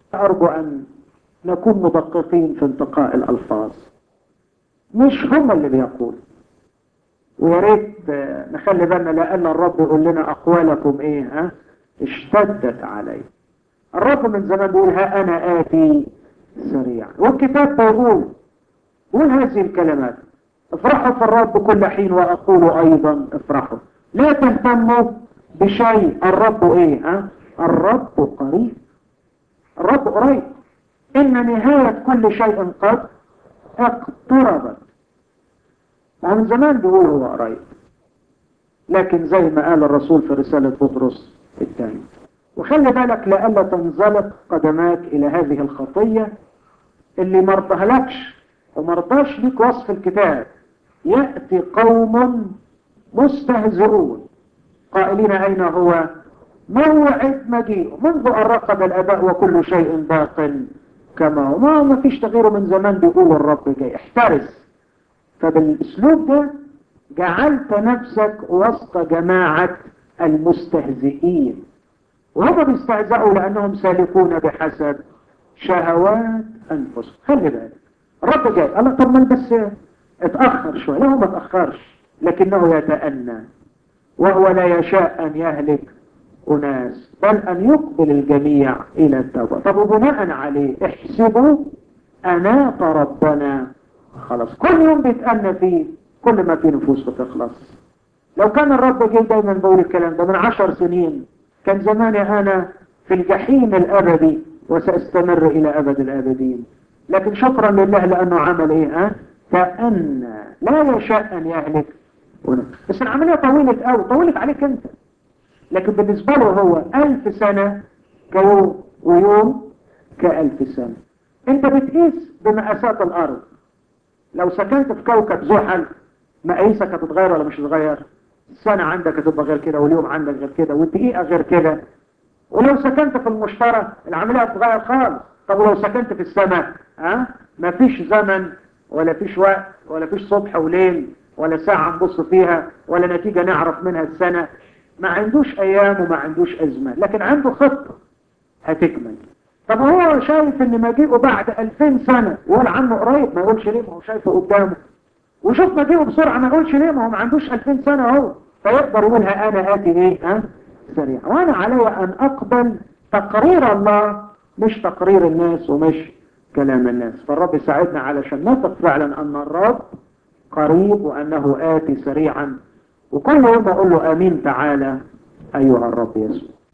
أرجو أن نكون مدققين في انتقاء الألفاظ مش هم اللي بيقول ويا ريت نخلي بالنا لأن الرب يقول لنا أقوالكم إيه ها اشتدت علي الرب من زمان بيقول ها أنا آتي سريعا والكتاب بيقول قول هذه الكلمات افرحوا في الرب كل حين وأقول أيضا افرحوا لا تهتموا بشيء الرب ايه ها الرب قريب الرب قريب ان نهاية كل شيء قد اقتربت ومن زمان بيقول هو قريب لكن زي ما قال الرسول في رسالة بطرس الثاني وخلي بالك لألا تنزلق قدماك إلى هذه الخطية اللي مرضهلكش ومرضاش ليك وصف الكتاب يأتي قوم مستهزئون قائلين أين هو موعد مجيء منذ أن رقب الأباء وكل شيء باق كما هو ما ما فيش تغييره من زمان بيقول الرب جاي احترس فبالاسلوب ده جعلت نفسك وسط جماعة المستهزئين وهم بيستهزئوا لأنهم سالكون بحسب شهوات أنفسهم خلي بالك الرب جاي الله طب ما بس اتأخر شوية لا هو ما اتأخرش لكنه يتأنى وهو لا يشاء أن يهلك أناس بل أن يقبل الجميع إلى التوبة طب وبناء عليه احسبوا أناة ربنا خلاص كل يوم بيتأنى فيه كل ما في نفوس بتخلص لو كان الرب جه دايما بقول الكلام ده من عشر سنين كان زماني أنا في الجحيم الأبدي وسأستمر إلى أبد الآبدين لكن شكرا لله لأنه عمل إيه ها فأن لا يشاء أن يهلك بس العملية طولت قوي طولت عليك انت لكن بالنسبة له هو ألف سنة كيوم ويوم كألف سنة انت بتقيس بمقاسات الأرض لو سكنت في كوكب زحل مقاييسك هتتغير ولا مش هتتغير السنة عندك هتبقى غير كده واليوم عندك غير كده والدقيقة غير كده ولو سكنت في المشترى العملية هتتغير خالص طب ولو سكنت في السماء ها مفيش زمن ولا فيش وقت ولا فيش صبح وليل ولا ساعة نبص فيها ولا نتيجة نعرف منها السنة ما عندوش أيام وما عندوش أزمة لكن عنده خطة هتكمل طب هو شايف ان مجيئه بعد 2000 سنة يقول عنه قريب ما يقولش ليه ما هو شايفه قدامه وشوف مجيئه بسرعة ما يقولش ليه ما هو ما عندوش 2000 سنة اهو فيقدر يقولها انا اتي ايه ها سريع وانا علي ان اقبل تقرير الله مش تقرير الناس ومش كلام الناس فالرب يساعدنا علشان نثق فعلا ان الرب قريب وأنه آتي سريعا وكل يوم أقول له أمين تعالى أيها الرب يسوع